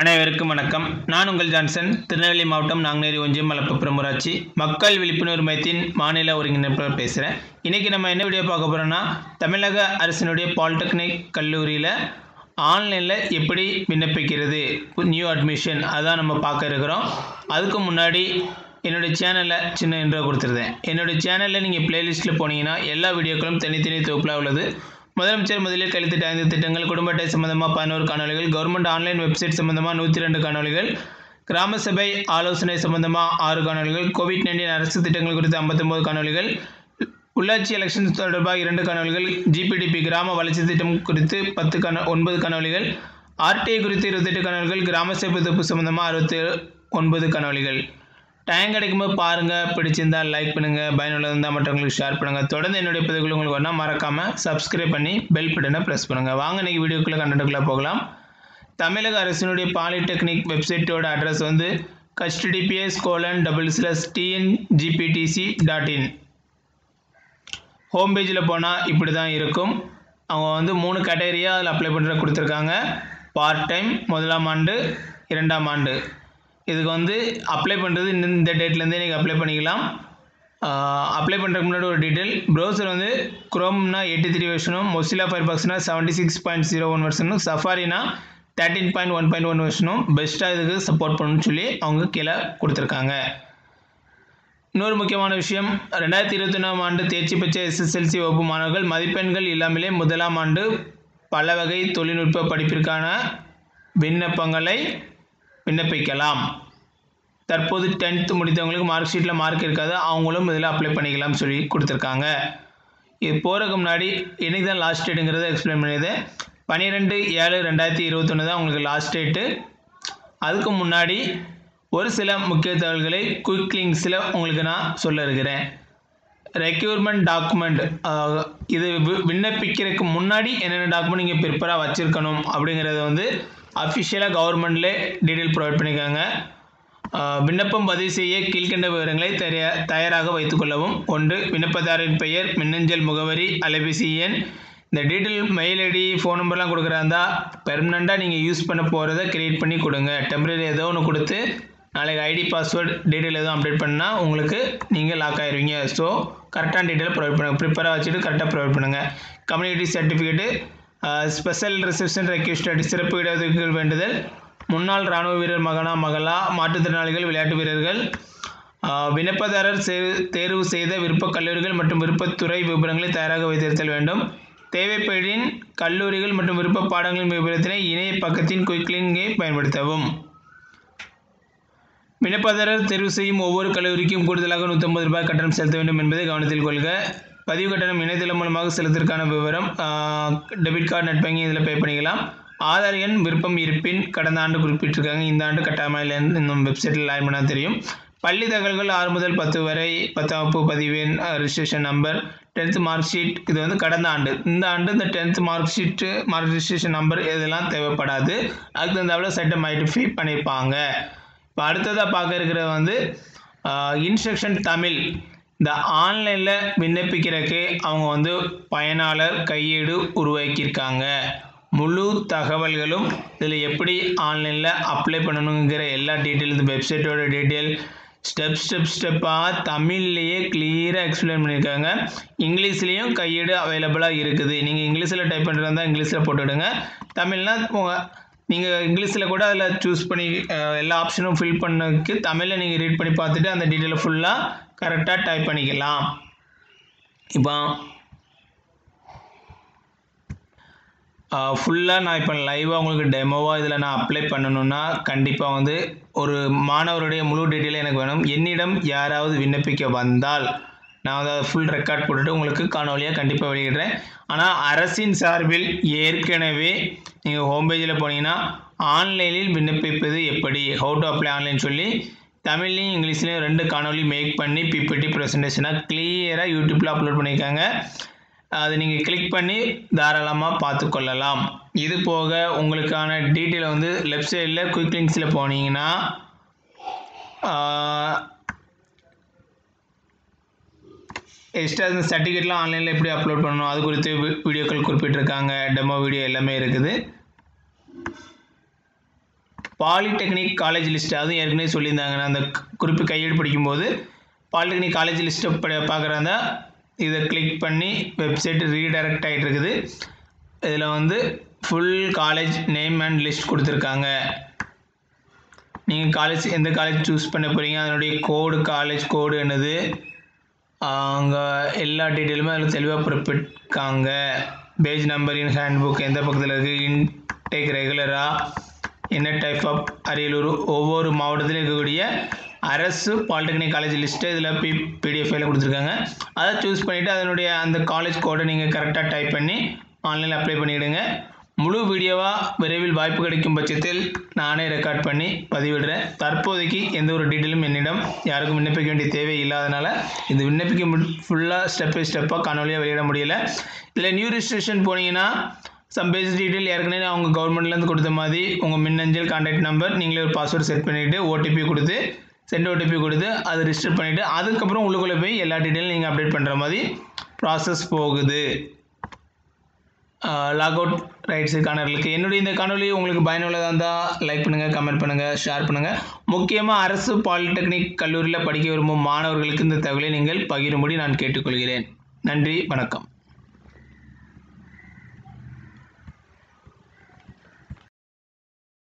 அனைவருக்கும் வணக்கம் நான் உங்கள் ஜான்சன் திருநெல்வேலி மாவட்டம் நாங்குநேரி ஒன்றியம் மலப்புப்புறம் ஊராட்சி மக்கள் விழிப்புணர்வு மையத்தின் மாநில ஒருங்கிணைப்பாளர் பேசுகிறேன் இன்றைக்கி நம்ம என்ன வீடியோ பார்க்க போகிறோம்னா தமிழக அரசினுடைய பாலிடெக்னிக் கல்லூரியில் ஆன்லைனில் எப்படி விண்ணப்பிக்கிறது நியூ அட்மிஷன் அதான் நம்ம பார்க்க இருக்கிறோம் அதுக்கு முன்னாடி என்னுடைய சேனலில் சின்ன இன்ட்ரோ கொடுத்துருந்தேன் என்னுடைய சேனலில் நீங்கள் பிளேலிஸ்ட்டில் போனீங்கன்னா எல்லா வீடியோக்களும் தனித்தனி தொகுப்பில் உள்ளது முதலமைச்சர் முதலில் கழித்திட்ட ஐந்து திட்டங்கள் குடும்ப அட்டை சம்பந்தமாக பதினோரு காணொலிகள் கவர்மெண்ட் ஆன்லைன் வெப்சைட் சம்பந்தமாக நூற்றி ரெண்டு காணொலிகள் கிராம சபை ஆலோசனை சம்பந்தமாக ஆறு காணொலிகள் கோவிட் நைன்டீன் அரசு திட்டங்கள் குறித்து ஐம்பத்தொம்போது காணொலிகள் உள்ளாட்சி எலெக்ஷன் தொடர்பாக இரண்டு காணொலிகள் ஜிபிடிபி கிராம வளர்ச்சி திட்டம் குறித்து பத்து காண ஒன்பது காணொலிகள் ஆர்டிஐ குறித்து இருபத்தெட்டு காணொலிகள் கிராம சபை தொகுப்பு சம்பந்தமாக அறுபத்தி ஒன்பது காணொலிகள் டைம் கிடைக்கும்போது பாருங்கள் பிடிச்சிருந்தா லைக் பண்ணுங்கள் பயனுள்ளதாக இருந்தால் மற்றவங்களுக்கு ஷேர் பண்ணுங்கள் தொடர்ந்து என்னுடைய பதிவுகள் உங்களுக்கு வேணால் மறக்காமல் சப்ஸ்கிரைப் பண்ணி பெல் பட்டனை ப்ரெஸ் பண்ணுங்கள் வாங்க இன்றைக்கி வீடியோக்குள்ளே கண்டென்ட்டுக்குள்ளே போகலாம் தமிழக அரசினுடைய பாலிடெக்னிக் வெப்சைட்டோட அட்ரஸ் வந்து HTTPS colon double slash TNGPTC dot in home பேஜில் போனால் இப்படி தான் இருக்கும் அவங்க வந்து மூணு கேட்டகரியாக அதில் அப்ளை பண்ணுற கொடுத்துருக்காங்க பார்ட் டைம் முதலாம் ஆண்டு இரண்டாம் ஆண்டு இதுக்கு வந்து அப்ளை பண்ணுறது இந்த டேட்லேருந்தே நீங்கள் அப்ளை பண்ணிக்கலாம் அப்ளை பண்ணுறதுக்கு முன்னாடி ஒரு டீட்டெயில் ப்ரௌசர் வந்து குரோம்னா எயிட்டி த்ரீ வெர்ஷனும் மொசிலா ஃபயர் பாக்ஸ்னா seventy six point zero one வெர்ஷனும் சஃபாரினா thirteen point one point one வெர்ஷனும் பெஸ்ட்டாக இதுக்கு சப்போர்ட் பண்ணணும்னு சொல்லி அவங்க கீழே கொடுத்துருக்காங்க இன்னொரு முக்கியமான விஷயம் ரெண்டாயிரத்தி இருபத்தி ஒன்றாம் ஆண்டு தேர்ச்சி பெற்ற எஸ்எஸ்எல்சி வகுப்பு மாணவர்கள் மதிப்பெண்கள் இல்லாமலே முதலாம் ஆண்டு பல வகை தொழில்நுட்ப படிப்பிற்கான விண்ணப்பங்களை விண்ணப்பிக்கலாம் தற்போது டென்த்து முடித்தவங்களுக்கு மார்க் ஷீட்டில் மார்க் இருக்காது அவங்களும் இதில் அப்ளை பண்ணிக்கலாம்னு சொல்லி கொடுத்துருக்காங்க இது போகிறதுக்கு முன்னாடி என்னைக்கு தான் லாஸ்ட் டேட்டுங்கிறத எக்ஸ்பிளைன் பண்ணியது பன்னிரெண்டு ஏழு ரெண்டாயிரத்தி இருபத்தொன்று தான் உங்களுக்கு லாஸ்ட் டேட்டு அதுக்கு முன்னாடி ஒரு சில முக்கிய தகவல்களை குயிக் லிங்க்ஸில் உங்களுக்கு நான் சொல்ல இருக்கிறேன் ரெக்யூர்மெண்ட் டாக்குமெண்ட் இது விண்ணப்பிக்கிறதுக்கு முன்னாடி என்னென்ன டாக்குமெண்ட் நீங்கள் ப்ரிப்பராக வச்சுருக்கணும் அப்படிங்கிறத வந்து அஃபிஷியலாக கவர்மெண்ட்லே டீட்டெயில் ப்ரொவைட் பண்ணியிருக்காங்க விண்ணப்பம் பதிவு செய்ய கீழ்கண்ட விவரங்களை தய தயாராக வைத்துக்கொள்ளவும் ஒன்று விண்ணப்பதாரின் பெயர் மின்னஞ்சல் முகவரி அலைபேசி எண் இந்த டீட்டெயில் மெயில் ஐடி ஃபோன் நம்பர்லாம் கொடுக்குறாந்தா பெர்மனண்ட்டாக நீங்கள் யூஸ் பண்ண போகிறத க்ரியேட் பண்ணி கொடுங்க டெம்பரரி ஏதோ ஒன்று கொடுத்து நாளைக்கு ஐடி பாஸ்வேர்டு டீட்டெயில் எதுவும் அப்டேட் பண்ணால் உங்களுக்கு நீங்கள் லாக் ஆயிடுவீங்க ஸோ கரெக்டான டீட்டெயில் ப்ரொவைட் பண்ணுங்கள் ப்ரிப்பராக வச்சுட்டு கரெக்டாக ப்ரொவைட் பண்ணுங்கள் community certificate special reception request சிறப்பு இடஒதுக்கீடு வேண்டுதல் முன்னாள் இராணுவ வீரர் மகனா மகளா மாற்றுத்திறனாளிகள் விளையாட்டு வீரர்கள் விண்ணப்பதாரர் தேர்வு செய்த விருப்ப கல்லூரிகள் மற்றும் விருப்பத்துறை விவரங்களை தயாராக வைத்திருத்தல் வேண்டும் தேவைப்படின் கல்லூரிகள் மற்றும் விருப்ப பாடங்களின் விவரத்தினை இணைய பக்கத்தின் குயிக்லிங்கை பயன்படுத்தவும் விண்ணப்பதாரர் தேர்வு செய்யும் ஒவ்வொரு கல்லூரிக்கும் கூடுதலாக நூற்றம்பது ரூபாய் கட்டணம் செலுத்த வேண்டும் என்பதை கவனத்தில் கொள்க பதிவு கட்டணம் இணையதளம் மூலமாக செலுத்திற்கான விவரம் டெபிட் கார்டு நெட் பேங்கிங் இதில் பே பண்ணிக்கலாம் ஆதார் எண் விருப்பம் இருப்பின் கடந்த ஆண்டு குறிப்பிட்டிருக்காங்க இந்த ஆண்டு கட்டாயமாக இன்னும் வெப்சைட்டில் லாயின் பண்ணால் தெரியும் பள்ளி தகவல்கள் ஆறு முதல் பத்து வரை பத்தாம் வகுப்பு பதிவெண் registration number tenth mark sheet இது வந்து கடந்த ஆண்டு இந்த ஆண்டு இந்த tenth mark sheet mark registration number இதெல்லாம் தேவைப்படாது அதுக்கு தகுந்தாவில் சட்டம் ஐடென்டிஃபை பண்ணியிருப்பாங்க இப்போ அடுத்ததாக பார்க்க இருக்கிறது வந்து இன்ஸ்ட்ரக்ஷன் தமிழ் இந்த ஆன்லைனில் விண்ணப்பிக்கிறதுக்கு அவங்க வந்து பயனாளர் கையேடு உருவாக்கியிருக்காங்க முழு தகவல்களும் இதில் எப்படி ஆன்லைனில் அப்ளை பண்ணணுங்கிற எல்லா டீட்டெயில் இந்த வெப்சைட்டோட டீட்டெயில் ஸ்டெப் ஸ்டெப் ஸ்டெப்பாக தமிழ்லேயே கிளியராக எக்ஸ்பிளைன் பண்ணியிருக்காங்க இங்கிலீஷ்லேயும் கையேடு அவைலபிளாக இருக்குது நீங்கள் இங்கிலீஷில் டைப் பண்ணுறதா இங்கிலீஷில் போட்டுவிடுங்க தமிழ்னா நீங்கள் இங்கிலீஷில் கூட அதில் சூஸ் பண்ணி எல்லா ஆப்ஷனும் ஃபில் பண்ணதுக்கு தமிழில் நீங்கள் ரீட் பண்ணி பார்த்துட்டு அந்த டீட்டெயிலை ஃபுல்லாக கரெக்டாக டைப் பண்ணிக்கலாம் இப்போ ஃபுல்லாக நான் இப்போ லைவாக உங்களுக்கு டெமோவாக இதில் நான் அப்ளை பண்ணணுன்னா கண்டிப்பாக வந்து ஒரு மாணவருடைய முழு டீட்டெயில் எனக்கு வேணும் என்னிடம் யாராவது விண்ணப்பிக்க வந்தால் நான் வந்து அதை ஃபுல் ரெக்கார்ட் போட்டுட்டு உங்களுக்கு காணொலியாக கண்டிப்பாக வெளியிடுறேன் ஆனால் அரசின் சார்பில் ஏற்கனவே நீங்கள் ஹோம் பேஜில் போனீங்கன்னா ஆன்லைனில் விண்ணப்பிப்பது எப்படி ஹவு டு அப்ளை ஆன்லைன் சொல்லி தமிழ்லையும் இங்கிலீஷ்லேயும் ரெண்டு காணொலி மேக் பண்ணி பிபிடி ப்ரெசன்டேஷனாக கிளியராக யூடியூப்பில் அப்லோட் பண்ணியிருக்காங்க அதை நீங்கள் கிளிக் பண்ணி தாராளமாக பார்த்து கொள்ளலாம் இது போக உங்களுக்கான டீட்டெயில் வந்து லெஃப்ட் சைடில் குயிக் லிங்க்ஸில் போனீங்கன்னா எக்ஸ்ட்ரா இந்த சர்டிஃபிகேட்லாம் ஆன்லைனில் எப்படி அப்லோட் பண்ணணும் அது குறித்து வீடியோக்கள் குறிப்பிட்டிருக்காங்க டெமோ வீடியோ எல்லாமே இருக்குது பாலிடெக்னிக் காலேஜ் லிஸ்ட் அதுவும் ஏற்கனவே சொல்லியிருந்தாங்க நான் அந்த கு- குறிப்பு கையெழு படிக்கும்போது பாலிடெக்னிக் காலேஜ் லிஸ்ட்டை ப பார்க்குறாந்தா இதை கிளிக் பண்ணி வெப்சைட் ரீடைரக்ட் ஆகிட்டு இருக்குது இதில் வந்து full college name and list கொடுத்துருக்காங்க நீங்கள் காலேஜ் எந்த காலேஜ் சூஸ் பண்ண போகிறீங்க அதனுடைய கோடு காலேஜ் கோடு என்னது அங்கே எல்லா டீட்டெயிலுமே அதில் தெளிவாக குறிப்பிட்டிருக்காங்க page number in handbook எந்த பக்கத்தில் இருக்குது இன்டேக் ரெகுலராக என்ன டைப் ஆஃப் அரியலூர் ஒவ்வொரு மாவட்டத்திலும் இருக்கக்கூடிய அரசு பாலிடெக்னிக் காலேஜ் லிஸ்ட்டு இதில் பி பிடிஎஃப் ஃபைல கொடுத்துருக்காங்க அதை சூஸ் பண்ணிவிட்டு அதனுடைய அந்த காலேஜ் கோடை நீங்கள் கரெக்டாக டைப் பண்ணி ஆன்லைனில் அப்ளை பண்ணிவிடுங்க முழு வீடியோவாக விரைவில் வாய்ப்பு கிடைக்கும் பட்சத்தில் நானே ரெக்கார்ட் பண்ணி பதிவிடுறேன் தற்போதைக்கு எந்த ஒரு டீட்டெயிலும் என்னிடம் யாருக்கும் விண்ணப்பிக்க வேண்டிய தேவை இல்லாதனால இது விண்ணப்பிக்க ஃபுல்லாக ஸ்டெப் பை ஸ்டெப்பாக காணொலியாக வெளியிட முடியல இதில் நியூ ரிஜிஸ்ட்ரேஷன் போனீங்கன்னா சம் பேசிக் டீட்டெயில் ஏற்கனவே அவங்க கவர்மெண்ட்லேருந்து கொடுத்த மாதிரி உங்கள் மின்னஞ்சல் கான்டாக்ட் நம்பர் நீங்களே ஒரு பாஸ்வேர்டு செட் பண்ணிவிட்டு ஓடிபி கொடுத்து சென்ட் ஓடிபி கொடுத்து அதை ரிஜிஸ்டர் பண்ணிவிட்டு அதுக்கப்புறம் உள்ளுக்குள்ளே போய் எல்லா டீட்டெயிலும் நீங்கள் அப்டேட் பண்ணுற மாதிரி ப்ராசஸ் போகுது லாக் அவுட் ரைட்ஸு காணொலிக்கு என்னுடைய இந்த காணொலி உங்களுக்கு பயனுள்ளதாக இருந்தால் லைக் பண்ணுங்கள் கமெண்ட் பண்ணுங்கள் ஷேர் பண்ணுங்கள் முக்கியமாக அரசு பாலிடெக்னிக் கல்லூரியில் படிக்க விரும்பும் மாணவர்களுக்கு இந்த தகவலை நீங்கள் பகிரும்படி நான் கேட்டுக்கொள்கிறேன் நன்றி வணக்கம்